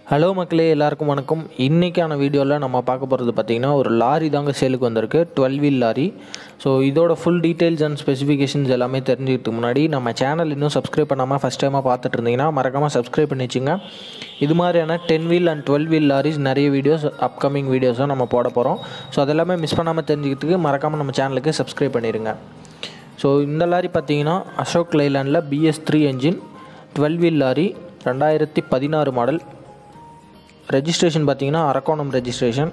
hello மக்களே எல்லாருக்கும் வணக்கம் இன்றைக்கான வீடியோவில் நம்ம பார்க்க போகிறது பார்த்திங்கன்னா ஒரு லாரி தாங்க சேலுக்கு வந்திருக்கு டுவெல் வீல் லாரி ஸோ இதோட ஃபுல் டீட்டெயில்ஸ் அண்ட் ஸ்பெசிஃபிகேஷன்ஸ் எல்லாமே தெரிஞ்சுக்கிறதுக்கு முன்னாடி நம்ம சேனல் இன்னும் சப்ஸ்கிரைப் பண்ணாமல் ஃபஸ்ட் டைமாக பார்த்துட்டு இருந்தீங்கன்னா மறக்காமல் சப்ஸ்கிரைப் பண்ணி வச்சுங்க இது மாதிரியான ten wheel and twelve wheel lorries நிறைய வீடியோஸ் அப்கமிங் வீடியோஸும் நம்ம போட போகிறோம் ஸோ அதெல்லாமே மிஸ் பண்ணாமல் தெரிஞ்சுக்கிறதுக்கு மறக்காமல் நம்ம சேனலுக்கு சப்ஸ்கிரைப் பண்ணிடுங்க ஸோ இந்த லாரி பார்த்தீங்கன்னா அசோக் லைலாண்டில் BS three engine twelve wheel lorry ரெண்டாயிரத்தி பதினாறு மாடல் ரெஜிஸ்ட்ரேஷன் பார்த்தீங்கன்னா அரக்கோணம் ரெஜிஸ்ட்ரேஷன்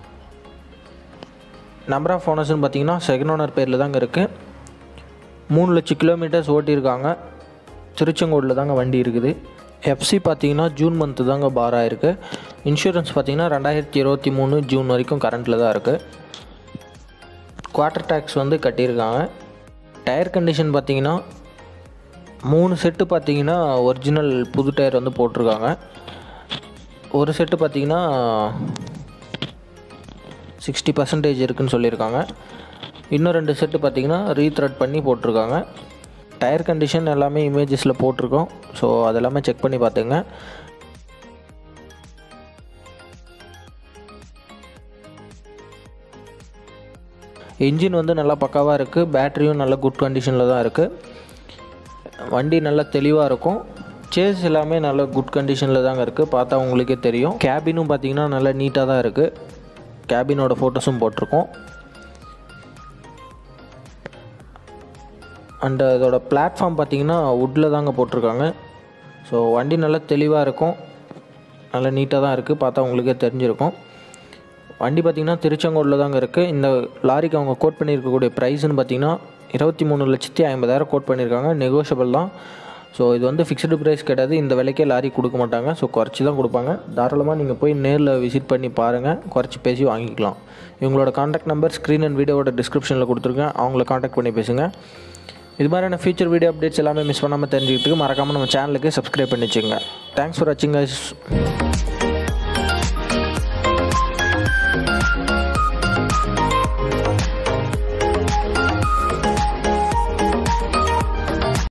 நம்பர் ஆஃப் ஓனர்ஸ்னு பார்த்தீங்கன்னா செகண்ட் ஓனர் பேரில் தாங்க இருக்குது மூணு லட்சம் கிலோமீட்டர்ஸ் ஓட்டியிருக்காங்க திருச்செங்கோடில் தாங்க வண்டி இருக்குது எஃப்சி பார்த்தீங்கன்னா ஜூன் மந்த்து தாங்க பார் ஆயிருக்கு இன்சூரன்ஸ் பார்த்தீங்கன்னா ரெண்டாயிரத்தி இருபத்தி மூணு ஜூன் வரைக்கும் கரண்ட்டில் தான் இருக்குது குவார்ட்டர் டேக்ஸ் வந்து கட்டியிருக்காங்க டயர் கண்டிஷன் பார்த்தீங்கன்னா மூணு செட்டு பார்த்தீங்கன்னா ஒரிஜினல் புது டயர் வந்து போட்டிருக்காங்க ஒரு செட்டு பார்த்தீங்கன்னா சிக்ஸ்டி பர்சன்டேஜ் இருக்குன்னு சொல்லியிருக்காங்க இன்னும் ரெண்டு செட்டு பார்த்தீங்கன்னா ரீத்ரெட் பண்ணி போட்டிருக்காங்க டயர் கண்டிஷன் எல்லாமே இமேஜஸில் போட்டிருக்கோம் ஸோ அதெல்லாமே செக் பண்ணி பார்த்துங்க இன்ஜின் வந்து நல்லா பக்காவாக இருக்குது பேட்டரியும் நல்ல குட் கண்டிஷனில் தான் இருக்குது வண்டி நல்லா தெளிவாக இருக்கும் சேஸ் எல்லாமே நல்ல குட் கண்டிஷனில் தாங்க இருக்குது பார்த்தா உங்களுக்கே தெரியும் கேபினும் பார்த்தீங்கன்னா நல்லா நீட்டாக தான் இருக்குது கேபினோட ஃபோட்டோஸும் போட்டிருக்கோம் அண்ட் இதோட பிளாட்ஃபார்ம் பார்த்தீங்கன்னா வுட்டில் தாங்க போட்டிருக்காங்க ஸோ வண்டி நல்லா தெளிவாக இருக்கும் நல்லா நீட்டாக தான் இருக்குது பார்த்தா உங்களுக்கே தெரிஞ்சிருக்கும் வண்டி பார்த்திங்கன்னா திருச்செங்கோடில் தாங்க இருக்குது இந்த லாரிக்கு அவங்க கோட் பண்ணியிருக்கக்கூடிய ப்ரைஸ்னு பார்த்தீங்கன்னா இருபத்தி மூணு லட்சத்தி ஐம்பதாயிரம் கோட் பண்ணியிருக்காங்க நெகோஷியபிள் தான் ஸோ இது வந்து ஃபிக்ஸ்டு ப்ரைஸ் கிடையாது இந்த விலைக்கே லாரி கொடுக்க மாட்டாங்க ஸோ குறைச்சி தான் கொடுப்பாங்க தாராளமாக நீங்கள் போய் நேரில் விசிட் பண்ணி பாருங்கள் குறைச்சி பேசி வாங்கிக்கலாம் இவங்களோட காண்டாக்ட் நம்பர் ஸ்க்ரீன் அண்ட் வீடியோவோட டிஸ்கிரிப்ஷனில் கொடுத்துருக்கேன் அவங்கள காண்டாக்ட் பண்ணி பேசுங்க இது மாதிரியான ஃபியூச்சர் வீடியோ அப்டேட்ஸ் எல்லாமே மிஸ் பண்ணாமல் தெரிஞ்சுக்கிறதுக்கு மறக்காமல் நம்ம சேனலுக்கு சப்ஸ்கிரைப் பண்ணி வச்சுங்க தேங்க்ஸ் ஃபார் வாட்சிங் guys